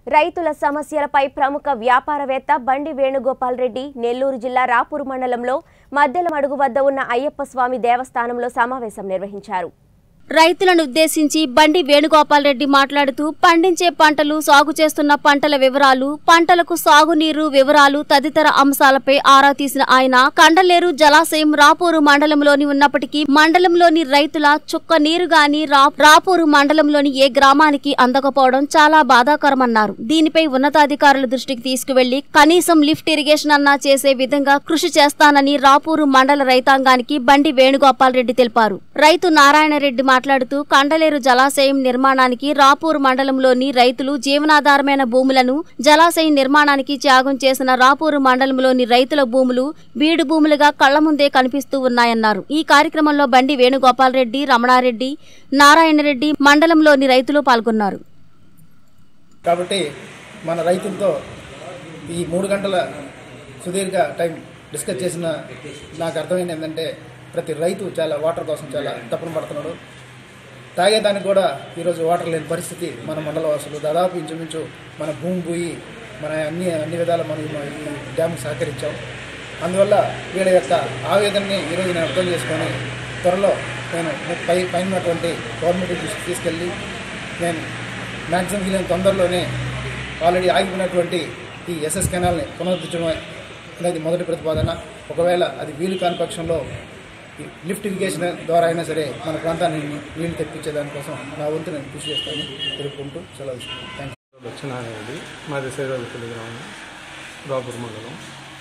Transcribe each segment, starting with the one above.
రైతుల సమస్యలపై ప్రముఖ వ్యాపారవేత్త బండి వేణుగోపాల్ రెడ్డి నెల్లూరు జిల్లా రాపూరు మండలంలో మద్దెలమడుగు వద్ద ఉన్న అయ్యప్ప స్వామి దేవస్థానంలో సమావేశం నిర్వహించారు రైతులను ఉద్దేశించి బండి వేణుగోపాల్ రెడ్డి మాట్లాడుతూ పండించే పంటలు సాగు చేస్తున్న పంటల వివరాలు పంటలకు సాగునీరు వివరాలు తదితర అంశాలపై ఆరా తీసిన ఆయన కండలేరు జలాశయం రాపూరు మండలంలోని ఉన్నప్పటికీ మండలంలోని రైతుల చుక్క నీరు గాని రా- రాపూరు మండలంలోని ఏ గ్రామానికి అందకపోవడం చాలా బాధాకరమన్నారు దీనిపై ఉన్నతాధికారుల దృష్టికి తీసుకువెళ్లి కనీసం లిఫ్ట్ ఇరిగేషన్ అన్నా చేసే విధంగా కృషి చేస్తానని రాపూరు మండల రైతాంగానికి బండి వేణుగోపాల్ రెడ్డి తెలిపారు రైతు నారాయణ రెడ్డి మాట్లాడుతూ కండలేరు జలాశయం నిర్మాణానికి రాపూర్ మండలంలోని రైతులు జీవనాధారమైన భూములను జలాశయం నిర్మాణానికి త్యాగం చేసిన రాపూరు మండలంలోని రైతుల భూములు బీడు భూములుగా కళ్ల ముందే కనిపిస్తూ ఉన్నాయన్నారు ఈ కార్యక్రమంలో బండి వేణుగోపాల్ రెడ్డి రమణారెడ్డి నారాయణ రెడ్డి మండలంలోని రైతులు పాల్గొన్నారు కాబట్టి మన రైతులతో ఈ మూడు గంటల సుదీర్ఘ టైం డిస్కస్ చేసిన నాకు అర్థమైంది ఏంటంటే ప్రతి రైతు చాలా వాటర్ కోసం చాలా తపన పడుతున్నాడు తాగేదానికి కూడా ఈరోజు వాటర్ లేని పరిస్థితి మన మండల వాసులు దాదాపు ఇంచుమించు మన భూమి పోయి మన అన్ని అన్ని విధాలు మనం ఈ- ఈ డ్యామ్కి సహకరించాం అందువల్ల వీళ్ళ యొక్క ఆవేదనని ఈరోజు నేను అర్థం చేసుకొని త్వరలో నేను పై పైన ఉన్నటువంటి గవర్నమెంట్ దృష్టికి తీసుకెళ్ళి నేను మ్యాక్సిమం వీలైన తొందరలోనే ఆల్రెడీ ఆగిపోయినటువంటి ఈ ఎస్ఎస్ కెనాల్ని పునరుద్ధరించడం అనేది మొదటి ప్రతిపాదన ఒకవేళ అది వీలు కాని పక్షంలో ఈ లిఫ్ట్ ఇరిగేషన్ ద్వారా అయినా సరే మన ప్రాంతాన్ని నీళ్లు తెప్పించే దానికోసం నా వంతు నేను కృషి చేస్తాను తెలుపుకుంటూ సెలవు తీసుకుంటాను థ్యాంక్ యూ దక్షిణాయనది మాది సైదాపల్లి గ్రామం రాపూర్ మండలం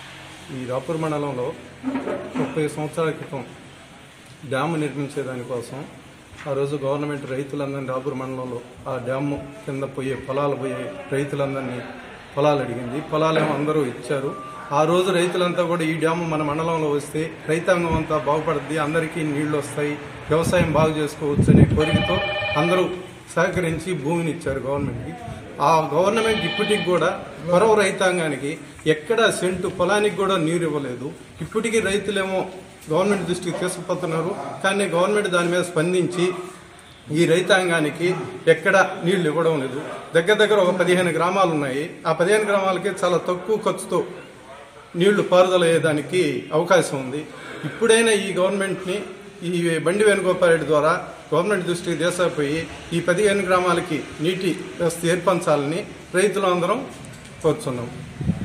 ఈ రాపూర్ మండలంలో ముప్పై సంవత్సరాల క్రితం డ్యాము నిర్మించే దానికోసం ఆ రోజు గవర్నమెంట్ రైతులందరినీ రాపూర్ మండలంలో ఆ డ్యాము కింద పోయే పొలాలు పోయే రైతులందరినీ పొలాలు అడిగింది పొలాలేమో అందరూ ఇచ్చారు ఆ రోజు రైతులంతా కూడా ఈ డ్యాము మన మండలంలో వస్తే రైతాంగం అంతా బాగుపడుద్ది అందరికీ నీళ్లు వస్తాయి వ్యవసాయం బాగు చేసుకోవచ్చు అనే కోరికతో అందరూ సహకరించి భూమిని ఇచ్చారు గవర్నమెంట్కి ఆ గవర్నమెంట్ ఇప్పటికి కూడా పొరవ రైతాంగానికి ఎక్కడ సెంటు పొలానికి కూడా నీరు ఇవ్వలేదు ఇప్పటికీ రైతులేమో గవర్నమెంట్ దృష్టికి తీసుకుపోతున్నారు కానీ గవర్నమెంట్ దాని మీద స్పందించి ఈ రైతాంగానికి ఎక్కడ నీళ్లు ఇవ్వడం లేదు దగ్గర దగ్గర ఒక పదిహేను గ్రామాలు ఉన్నాయి ఆ పదిహేను గ్రామాలకి చాలా తక్కువ ఖర్చుతో నీళ్లు పారుదల అయ్యేదానికి అవకాశం ఉంది ఇప్పుడైనా ఈ గవర్నమెంట్ని ఈ బండి వేణుగోపాల్ రెడ్డి ద్వారా గవర్నమెంట్ దృష్టికి తీసుకుపోయి ఈ పదిహేను గ్రామాలకి నీటి వ్యవస్థ ఏర్పరచాలని రైతులందరం కోరుచున్నాం